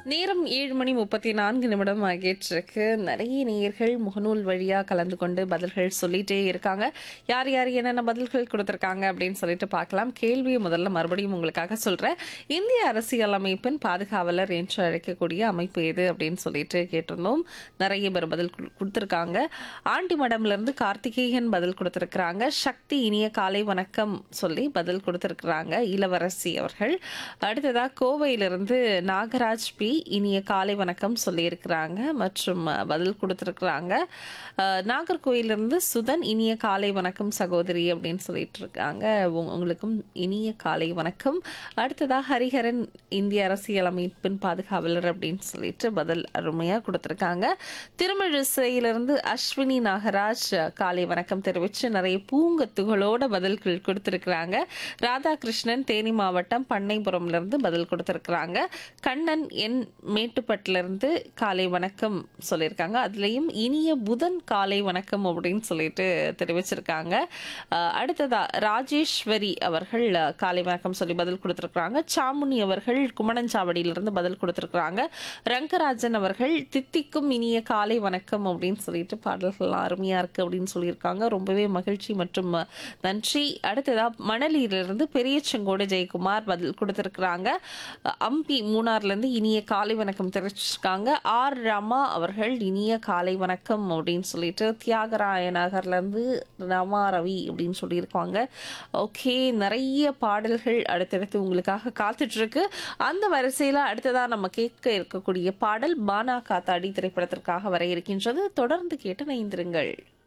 நேரம் ஏழு மணி முப்பத்தி நான்கு நிமிடம் ஆகிட்டிருக்கு நிறைய நேயர்கள் முகநூல் வழியாக கலந்து கொண்டு பதில்கள் சொல்லிட்டே இருக்காங்க யார் யார் என்னென்ன பதில்கள் கொடுத்துருக்காங்க அப்படின்னு சொல்லிட்டு பார்க்கலாம் கேள்வியை முதல்ல மறுபடியும் உங்களுக்காக சொல்கிறேன் இந்திய அரசியலமைப்பின் பாதுகாவலர் என்று அழைக்கக்கூடிய அமைப்பு எது அப்படின்னு சொல்லிட்டு கேட்டிருந்தோம் நிறைய பேர் பதில் கொடு- கொடுத்துருக்காங்க ஆண்டி மடம்லேருந்து கார்த்திகேயன் பதில் கொடுத்துருக்குறாங்க சக்தி இனிய காலை வணக்கம் சொல்லி பதில் கொடுத்துருக்குறாங்க இளவரசி அவர்கள் அடுத்ததாக கோவையிலிருந்து நாகராஜ் பி இனிய காலை வணக்கம் சொல்லியிருக்கிறாங்க மற்றும் அஹ், பதில் கொடுத்துருக்குறாங்க அஹ், நாகர்கோயிலிருந்து சுதன் இனிய காலை வணக்கம் சகோதரி அப்படின்னு சொல்லிட்டு இருக்காங்க உங்க- உங்களுக்கும் இனிய காலை வணக்கம் அடுத்ததாக ஹரிஹரன் இந்திய அரசியலமைப்பின் பாதுகாவலர் அப்படின்னு சொல்லிட்டு பதில் அருமையாக கொடுத்துருக்காங்க திருமிழிசையிலிருந்து அஸ்வினி நாகராஜ் அஹ், காலை வணக்கம் தெரிவித்து நிறைய பூங்கத்துகளோட பதில்கள் கொடுத்துருக்குறாங்க ராதாகிருஷ்ணன் தேனி மாவட்டம் பண்ணைபுரம்லேருந்து பதில் கொடுத்துருக்குறாங்க கண்ணன் என் மேட்டுப்பட்டிலிருந்து காலை வணக்கம் சொல்லியிருக்காங்க அதுலேயும் இனிய புதன் காலை வணக்கம் அப்படின்னு சொல்லிட்டு தெரிவிச்சிருக்காங்க அஹ், அடுத்ததா ராஜேஸ்வரி அவர்கள் அஹ், காலை வணக்கம் சொல்லி பதில் கொடுத்துருக்குறாங்க சாமுனி அவர்கள் குமணஞ்சாவடியிலிருந்து பதில் கொடுத்துருக்குறாங்க ரங்கராஜன் அவர்கள் தித்திக்கும் இனிய காலை வணக்கம் அப்படின்னு சொல்லிட்டு பாடல்கள் அருமையாக இருக்குது அப்படின்னு சொல்லியிருக்காங்க ரொம்பவே மகிழ்ச்சி மற்றும் அஹ், நன்றி அடுத்ததா மணலியிலிருந்து பெரிய செங்கோடு ஜெயக்குமார் பதில் கொடுத்துருக்குறாங்க அஹ், அம்பி மூணார்லேருந்து இனிய காலை வணக்கம் தெரிவிச்சிருக்காங்க ஆர் ரமா அவர்கள் இனிய காலை வணக்கம் அப்படின்னு சொல்லிட்டு தியாகராய நகர்லேருந்து ரமா ரவி அப்படின்னு சொல்லியிருக்காங்க ஓகே நிறைய பாடல்கள் அடுத்தடுத்து உங்களுக்காக காத்துட்டு இருக்கு அந்த வரிசையில் அடுத்ததாக நம்ம கேட்க இருக்கக்கூடிய பாடல் பானா காத்தாடி திரைப்படத்திற்காக வர இருக்கின்றது தொடர்ந்து கேட்டு நைந்திருங்கள்